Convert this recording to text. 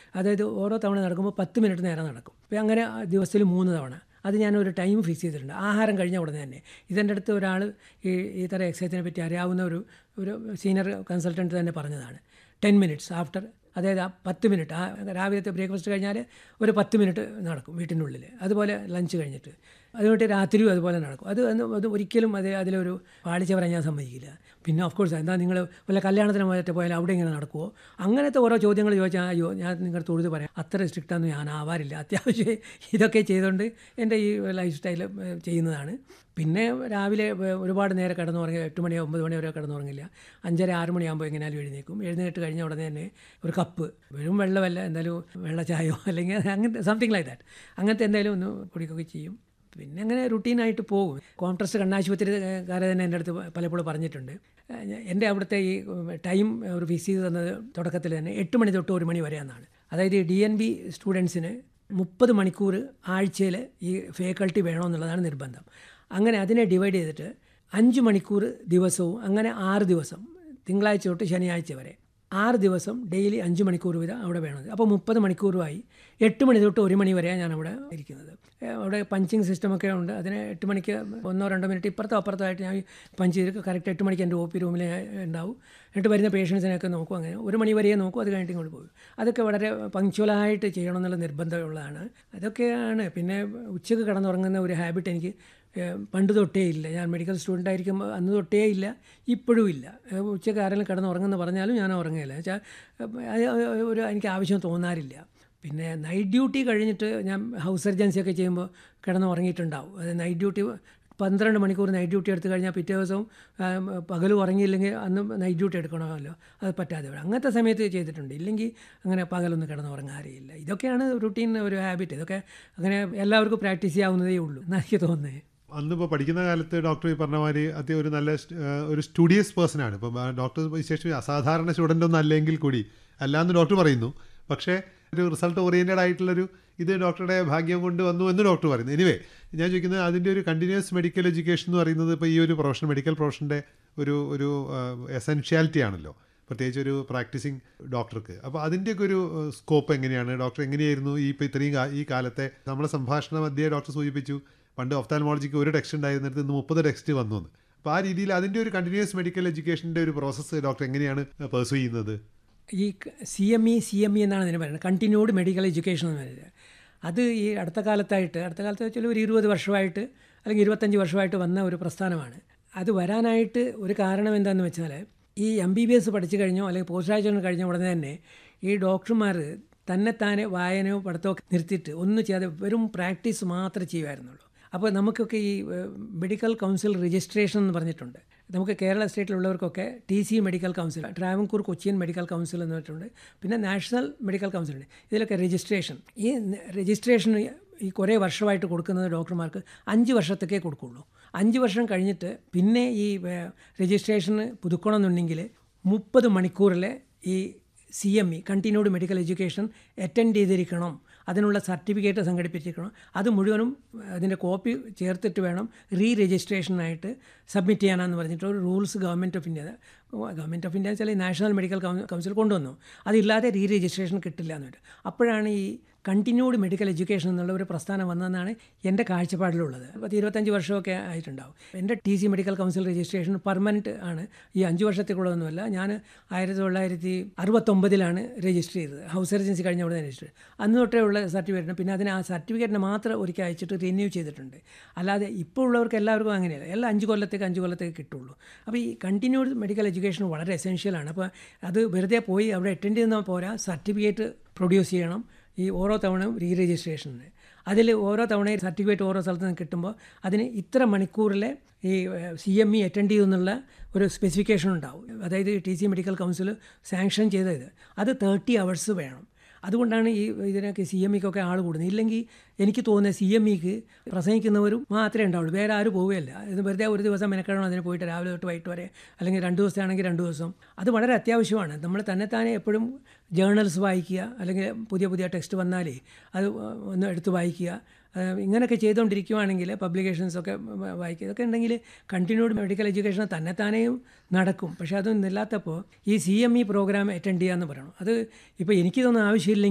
അതായത് ഓരോ തവണ നടക്കുമ്പോൾ പത്ത് മിനിറ്റ് നേരം നടക്കും അപ്പോൾ അങ്ങനെ ദിവസത്തിൽ മൂന്ന് തവണ അത് ഞാനൊരു ടൈം ഫിക്സ് ചെയ്തിട്ടുണ്ട് ആഹാരം കഴിഞ്ഞ ഉടനെ തന്നെ ഇതെൻ്റെ അടുത്ത് ഒരാൾ ഈ ഈ തരം എക്സസൈസിനെ പറ്റി അറിയാവുന്ന ഒരു ഒരു സീനിയർ കൺസൾട്ടൻറ്റ് തന്നെ പറഞ്ഞതാണ് ടെൻ മിനിറ്റ്സ് ആഫ്റ്റർ അതായത് ആ പത്ത് മിനിറ്റ് ആ രാവിലത്തെ ബ്രേക്ക്ഫാസ്റ്റ് കഴിഞ്ഞാൽ ഒരു പത്ത് മിനിറ്റ് നടക്കും വീട്ടിനുള്ളിൽ അതുപോലെ ലഞ്ച് കഴിഞ്ഞിട്ട് അതുകൊണ്ട് രാത്രിയും അതുപോലെ നടക്കും അത് അന്ന് അത് ഒരിക്കലും അത് അതിലൊരു പാളിച്ച പറയാൻ ഞാൻ സമ്മതിക്കില്ല പിന്നെ ഓഫ് കോഴ്സ് എന്താ നിങ്ങൾ വല്ല കല്യാണത്തിന് പോയിട്ട് പോയാൽ അവിടെ ഇങ്ങനെ നടക്കുമോ അങ്ങനത്തെ ഓരോ ചോദ്യങ്ങൾ ചോദിച്ചാൽ അയ്യോ ഞാൻ നിങ്ങളുടെ തൊഴുത് പറയാം അത്ര സ്ട്രിക്റ്റാന്ന് ഞാൻ ആവാറില്ല അത്യാവശ്യം ഇതൊക്കെ ചെയ്തുകൊണ്ട് എൻ്റെ ഈ ലൈഫ് സ്റ്റൈൽ ചെയ്യുന്നതാണ് പിന്നെ രാവിലെ ഒരുപാട് നേരം കിടന്നുറങ്ങി എട്ട് മണി ഒമ്പത് മണി വരെ കിടന്നുറങ്ങില്ല അഞ്ചര ആറ് മണിയാകുമ്പോൾ എങ്ങനെയാലും എഴുന്നേക്കും എഴുന്നേറ്റ് കഴിഞ്ഞ ഉടനെ തന്നെ ഒരു കപ്പ് വെറും വെള്ളമല്ല എന്തായാലും വെള്ള ചായയോ അല്ലെങ്കിൽ അങ്ങനത്തെ സംതിങ് ലൈക്ക് ദാറ്റ് അങ്ങനത്തെ എന്തെങ്കിലും ഒന്ന് കുടിക്കുകയൊക്കെ ചെയ്യും പിന്നെ അങ്ങനെ റുട്ടീനായിട്ട് പോകും കോൺട്രസ്റ്റ് കണ്ണാശുപത്രിക്കാരെ തന്നെ എൻ്റെ അടുത്ത് പലപ്പോഴും പറഞ്ഞിട്ടുണ്ട് എൻ്റെ അവിടുത്തെ ഈ ടൈം ഒരു ഫിക്സ് ചെയ്ത് തന്നത് തുടക്കത്തിൽ തന്നെ എട്ട് മണി തൊട്ട് ഒരു മണി വരെ എന്നാണ് അതായത് ഡി എൻ ബി സ്റ്റുഡൻസിന് മുപ്പത് മണിക്കൂർ ആഴ്ചയിൽ ഈ ഫേക്കൾട്ടി വേണമെന്നുള്ളതാണ് നിർബന്ധം അങ്ങനെ അതിനെ ഡിവൈഡ് ചെയ്തിട്ട് അഞ്ച് മണിക്കൂർ ദിവസവും അങ്ങനെ ആറ് ദിവസം തിങ്കളാഴ്ച തൊട്ട് ശനിയാഴ്ച വരെ ആറ് ദിവസം ഡെയിലി അഞ്ച് മണിക്കൂർ വീതം അവിടെ വേണം അപ്പോൾ മുപ്പത് മണിക്കൂറുമായി എട്ട് മണി തൊട്ട് ഒരു മണി വരെയാണ് ഞാൻ അവിടെ ഇരിക്കുന്നത് അവിടെ പഞ്ചിങ് സിസ്റ്റമൊക്കെ ഉണ്ട് അതിന് എട്ട് മണിക്ക് ഒന്നോ രണ്ടോ മിനിറ്റ് ഇപ്പുറത്തോ അപ്പുറത്തോ ആയിട്ട് ഞാൻ പഞ്ച് ചെയ്ത് കറക്റ്റ് എട്ട് മണിക്ക് എൻ്റെ ഒ പി റൂമിൽ ഉണ്ടാവും എന്നിട്ട് വരുന്ന പേഷ്യൻസിനെയൊക്കെ നോക്കും അങ്ങനെ ഒരു മണി വരെയേ നോക്കും അത് കഴിഞ്ഞിട്ട് ഇങ്ങോട്ട് പോകും അതൊക്കെ വളരെ പങ്ക്ച്വലായിട്ട് ചെയ്യണം എന്നുള്ള നിർബന്ധമുള്ളതാണ് അതൊക്കെയാണ് പിന്നെ ഉച്ചയ്ക്ക് കിടന്നുറങ്ങുന്ന ഒരു ഹാബിറ്റ് എനിക്ക് പണ്ട് തൊട്ടേ ഇല്ല ഞാൻ മെഡിക്കൽ സ്റ്റുഡൻ്റ് ആയിരിക്കുമ്പോൾ അന്ന് തൊട്ടേ ഇല്ല ഇപ്പോഴും ഇല്ല ഉച്ചയ്ക്ക് ആരെങ്കിലും കിടന്ന് ഉറങ്ങുന്ന പറഞ്ഞാലും ഞാൻ ഉറങ്ങുകയില്ല വെച്ചാൽ ഒരു എനിക്ക് ആവശ്യം തോന്നാറില്ല പിന്നെ നൈറ്റ് ഡ്യൂട്ടി കഴിഞ്ഞിട്ട് ഞാൻ ഹൗസ് സർജൻസി ഒക്കെ ചെയ്യുമ്പോൾ കിടന്ന് ഉറങ്ങിയിട്ടുണ്ടാവും അത് നൈറ്റ് ഡ്യൂട്ടി പന്ത്രണ്ട് മണിക്കൂർ നൈറ്റ് ഡ്യൂട്ടി എടുത്തു കഴിഞ്ഞാൽ പിറ്റേ ദിവസവും പകൽ ഉറങ്ങിയില്ലെങ്കിൽ അന്ന് നൈറ്റ് ഡ്യൂട്ടി എടുക്കണമല്ലോ അത് പറ്റാതെ വരും അങ്ങനത്തെ സമയത്ത് ചെയ്തിട്ടുണ്ട് ഇല്ലെങ്കിൽ അങ്ങനെ പകലൊന്നും കിടന്ന് ഉറങ്ങാറില്ല ഇതൊക്കെയാണ് റുട്ടീൻ ഒരു ഹാബിറ്റ് ഇതൊക്കെ അങ്ങനെ എല്ലാവർക്കും പ്രാക്ടീസ് ചെയ്യാവുന്നതേ ഉള്ളൂ എന്നാണ് എനിക്ക് തോന്നുന്നത് അന്നിപ്പോൾ പഠിക്കുന്ന കാലത്ത് ഡോക്ടർ ഈ പറഞ്ഞ മാതിരി അത്യം ഒരു നല്ല ഒരു സ്റ്റുഡിയസ് പേഴ്സൺ ആണ് ഇപ്പം ഡോക്ടർ വിശേഷം അസാധാരണ സ്റ്റുഡൻ്റ് ഒന്നും അല്ലെങ്കിൽ കൂടി അല്ലാന്ന് ഡോക്ടർ പറയുന്നു പക്ഷേ ഒരു റിസൾട്ട് ഓറിയൻറ്റഡ് ആയിട്ടുള്ളൊരു ഇത് ഡോക്ടറുടെ ഭാഗ്യം കൊണ്ട് വന്നു എന്ന് ഡോക്ടർ പറയുന്നു എനിവേ ഞാൻ ചോദിക്കുന്നത് അതിൻ്റെ ഒരു കണ്ടിന്യൂസ് മെഡിക്കൽ എഡ്യൂക്കേഷൻ എന്ന് പറയുന്നത് ഇപ്പോൾ ഈ ഒരു പ്രൊഫഷൻ മെഡിക്കൽ പ്രൊഫഷൻ്റെ ഒരു ഒരു എസെൻഷ്യാലിറ്റി ആണല്ലോ പ്രത്യേകിച്ച് ഒരു പ്രാക്ടീസിങ് ഡോക്ടർക്ക് അപ്പോൾ അതിൻ്റെയൊക്കെ ഒരു സ്കോപ്പ് എങ്ങനെയാണ് ഡോക്ടർ എങ്ങനെയായിരുന്നു ഈ ഇപ്പോൾ ഇത്രയും ഈ കാലത്തെ നമ്മുടെ സംഭാഷണ മധ്യേ ഡോക്ടർ സൂചിപ്പിച്ചു പണ്ട് ഒഫ്താൽമോളജിക്ക് ഒരു ടെക്സ്റ്റ് ഉണ്ടായിരുന്നിടത്ത് ഇന്ന് മുപ്പത് ടെക്സ്റ്റ് വന്നു എന്ന് അപ്പോൾ ആ രീതിയിൽ അതിൻ്റെ ഒരു കണ്ടിന്യൂസ് മെഡിക്കൽ എഡ്യൂക്കേഷൻ്റെ ഒരു പ്രോസസ്സ് ഡോക്ടർ എങ്ങനെയാണ് പെർസ്യൂ ചെയ്യുന്നത് ഈ C M E C M E എന്നാണ് ഇതിന് പറയുന്നത് കണ്ടിന്യൂഡ് മെഡിക്കൽ എഡ്യൂക്കേഷൻ എന്ന് പറയുന്നത് അത് ഈ അടുത്ത കാലത്തായിട്ട് അടുത്ത കാലത്ത് വെച്ചാൽ ഒരു ഇരുപത് വർഷമായിട്ട് അല്ലെങ്കിൽ ഇരുപത്തഞ്ച് വർഷമായിട്ട് വന്ന ഒരു പ്രസ്ഥാനമാണ് അത് വരാനായിട്ട് ഒരു കാരണം എന്താണെന്ന് വെച്ചാൽ ഈ എം ബി ബി എസ് പഠിച്ചു കഴിഞ്ഞോ അല്ലെങ്കിൽ പോസ്റ്റ് ഗ്രാജുവേഷൻ കഴിഞ്ഞ ഉടനെ തന്നെ ഈ ഡോക്ടർമാർ തന്നെത്താനെ വായനയോ പഠിത്തമോ നിർത്തിയിട്ട് ഒന്നും ചെയ്യാതെ വെറും പ്രാക്ടീസ് മാത്രമേ ചെയ്യുമായിരുന്നുള്ളൂ അപ്പോൾ നമുക്കൊക്കെ ഈ മെഡിക്കൽ കൗൺസിൽ രജിസ്ട്രേഷൻ എന്ന് പറഞ്ഞിട്ടുണ്ട് നമുക്ക് കേരള സ്റ്റേറ്റിലുള്ളവർക്കൊക്കെ T C medical council Travancore Cochin medical council എന്ന് പറഞ്ഞിട്ടുണ്ട് പിന്നെ നാഷണൽ മെഡിക്കൽ കൗൺസിൽ ഉണ്ട് ഇതിലൊക്കെ രജിസ്ട്രേഷൻ ഈ രജിസ്ട്രേഷൻ ഈ കുറേ വർഷമായിട്ട് കൊടുക്കുന്നത് ഡോക്ടർമാർക്ക് അഞ്ച് വർഷത്തേക്കേ കൊടുക്കുള്ളൂ അഞ്ച് വർഷം കഴിഞ്ഞിട്ട് പിന്നെ ഈ രജിസ്ട്രേഷന് പുതുക്കണമെന്നുണ്ടെങ്കിൽ മുപ്പത് മണിക്കൂറിലെ ഈ C M E continued medical education attend ചെയ്തിരിക്കണം അതിനുള്ള സർട്ടിഫിക്കറ്റ് സംഘടിപ്പിച്ചിരിക്കണം അത് മുഴുവനും അതിൻ്റെ കോപ്പി ചേർത്തിട്ട് വേണം റീ രജിസ്ട്രേഷനായിട്ട് സബ്മിറ്റ് ചെയ്യാനെന്ന് പറഞ്ഞിട്ട് ഒരു rules government of India government of India വെച്ചാൽ നാഷണൽ മെഡിക്കൽ കൗൺസിൽ കൊണ്ടുവന്നു അതില്ലാതെ റീ രജിസ്ട്രേഷൻ കിട്ടില്ല എന്ന് പറഞ്ഞിട്ട് അപ്പോഴാണ് ഈ കണ്ടിന്യൂഡ് മെഡിക്കൽ എഡ്യൂക്കേഷൻ എന്നുള്ള ഒരു പ്രസ്ഥാനം വന്നതെന്നാണ് എൻ്റെ കാഴ്ചപ്പാടിലുള്ളത് പത്ത് ഇരുപത്തഞ്ച് വർഷമൊക്കെ ആയിട്ടുണ്ടാവും എൻ്റെ T C medical council registration permanent ആണ് ഈ അഞ്ച് വർഷത്തേക്കുള്ളതൊന്നുമല്ല ഞാൻ ആയിരത്തി തൊള്ളായിരത്തി അറുപത്തൊമ്പതിലാണ് രജിസ്റ്റർ ചെയ്തത് ഹൗസ് സർജൻസി കഴിഞ്ഞ ഉടനെ രജിസ്റ്റർ അന്ന് തൊട്ടേ ഉള്ള സർട്ടിഫിക്കറ്റിന് പിന്നെ അതിന് ആ സർട്ടിഫിക്കറ്റിന് മാത്രം ഒരിക്കൽ അയച്ചിട്ട് റിന്യൂ ചെയ്തിട്ടുണ്ട് അല്ലാതെ ഇപ്പോൾ ഉള്ളവർക്ക് എല്ലാവർക്കും അങ്ങനെയല്ല എല്ലാം അഞ്ച് കൊല്ലത്തേക്ക് അഞ്ച് കൊല്ലത്തേക്ക് കിട്ടുള്ളൂ അപ്പോൾ ഈ കണ്ടിന്യൂഡ് മെഡിക്കൽ എഡ്യൂക്കേഷൻ വളരെ എസെൻഷ്യലാണ് അപ്പോൾ അത് വെറുതെ പോയി അവിടെ അറ്റൻഡ് ചെയ്യുന്ന പോരാ സർട്ടിഫിക്കറ്റ് പ്രൊഡ്യൂസ് ചെയ്യണം ഈ ഓരോ തവണയും റീ രജിസ്ട്രേഷന് അതിൽ ഓരോ തവണയും സർട്ടിഫിക്കറ്റ് ഓരോ സ്ഥലത്ത് നിന്ന് കിട്ടുമ്പോൾ അതിന് ഇത്ര മണിക്കൂറിലെ ഈ സി എം ഇ അറ്റൻഡ് ചെയ്യുന്നുള്ള ഒരു സ്പെസിഫിക്കേഷൻ ഉണ്ടാവും അതായത് T C medical council sanction ചെയ്തത് അത് തേർട്ടി അവേഴ്സ് വേണം അതുകൊണ്ടാണ് ഈ ഇതിനൊക്കെ സി എം ഇക്കൊക്കെ ആൾ കൂടുന്നത് ഇല്ലെങ്കിൽ എനിക്ക് തോന്നുന്നത് സി എം ഇക്ക് പ്രസംഗിക്കുന്നവരും മാത്രമേ ഉണ്ടാവുള്ളൂ വേറെ ആരും പോവുകയല്ല ഇത് വെറുതെ ഒരു ദിവസം മെനക്കെടണം അതിന് പോയിട്ട് രാവിലെ തൊട്ട് വൈകിട്ട് വരെ അല്ലെങ്കിൽ രണ്ട് ദിവസമാണെങ്കിൽ രണ്ട് ദിവസം അത് വളരെ അത്യാവശ്യമാണ് നമ്മൾ തന്നെത്താനെ എപ്പോഴും ജേർണൽസ് വായിക്കുക അല്ലെങ്കിൽ പുതിയ പുതിയ ടെക്സ്റ്റ് വന്നാലേ അത് ഒന്ന് എടുത്ത് വായിക്കുക ഇങ്ങനെയൊക്കെ ചെയ്തുകൊണ്ടിരിക്കുവാണെങ്കിൽ പബ്ലിക്കേഷൻസൊക്കെ വായിക്കുക ഇതൊക്കെ ഉണ്ടെങ്കിൽ കണ്ടിന്യൂഡ് മെഡിക്കൽ എഡ്യൂക്കേഷൻ തന്നെത്താനെയും നടക്കും പക്ഷേ അതൊന്നും ഇല്ലാത്തപ്പോൾ ഈ C M E program attend ചെയ്യാമെന്ന് പറയണം അത് ഇപ്പോൾ എനിക്ക് ഇതൊന്നും ആവശ്യമില്ലെങ്കിൽ